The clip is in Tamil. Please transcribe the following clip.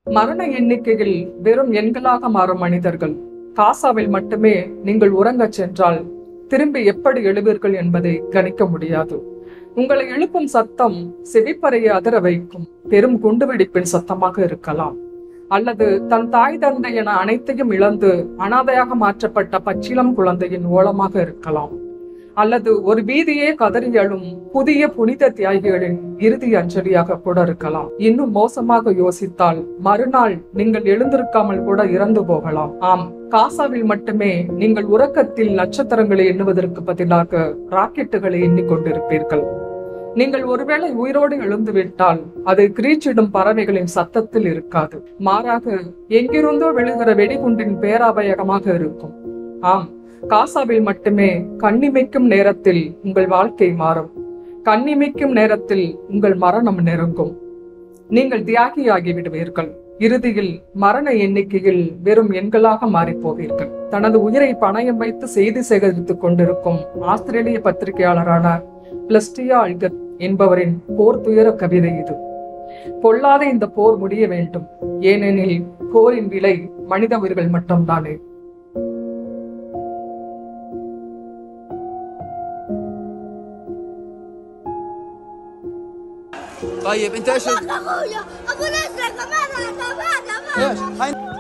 மரண எண்ணிக்கையில் வெறும் எண்களாக மாறும் மனிதர்கள் காசாவில் மட்டுமே நீங்கள் உறங்கச் சென்றால் திரும்பி எப்படி எழுவீர்கள் என்பதை கணிக்க முடியாது உங்களை எழுப்பும் சத்தம் செவிப்பறையை அதிர வைக்கும் பெரும் குண்டுவெடிப்பின் சத்தமாக இருக்கலாம் அல்லது தன் தாய் தந்தை என அனைத்தையும் இழந்து அனாதையாக மாற்றப்பட்ட பச்சிளம் குழந்தையின் ஓலமாக இருக்கலாம் அல்லது ஒரு வீதியே கதறி எழும் புதிய புனித தியாகிகளின் இறுதி அஞ்சலியாக கூட இருக்கலாம் இன்னும் மோசமாக யோசித்தால் மறுநாள் நீங்கள் எழுந்திருக்காமல் கூட இறந்து போகலாம் ஆம் காசாவில் மட்டுமே நீங்கள் உறக்கத்தில் நட்சத்திரங்களை எண்ணுவதற்கு பதிலாக ராக்கெட்டுகளை எண்ணிக்கொண்டிருப்பீர்கள் நீங்கள் ஒருவேளை உயிரோடு எழுந்துவிட்டால் அது கிரீச்சிடும் பறவைகளின் சத்தத்தில் இருக்காது மாறாக எங்கிருந்தோ விழுகிற வெடிகுண்டின் பேராபயகமாக இருக்கும் ஆம் காசாவில் மட்டுமே கண்ணிமைக்கும் நேரத்தில் உங்கள் வாழ்க்கை மாறும் கண்ணிமைக்கும் நேரத்தில் உங்கள் மரணம் நெருங்கும் நீங்கள் தியாகியாகி விடுவீர்கள் இறுதியில் மரண எண்ணிக்கையில் வெறும் எண்களாக மாறிப் போவீர்கள் தனது உயிரை பணயம் வைத்து செய்தி சேகரித்துக் கொண்டிருக்கும் ஆஸ்திரேலிய பத்திரிகையாளரான பிளஸ்டியா அல்கத் என்பவரின் போர் துயர கவிதை இது பொல்லாத இந்த போர் முடிய வேண்டும் ஏனெனில் போரின் விலை மனித உயிர்கள் மட்டும்தானே طيب انت ايش ابويا ابو الازرق ماذا ماذا ماذا ايش هاي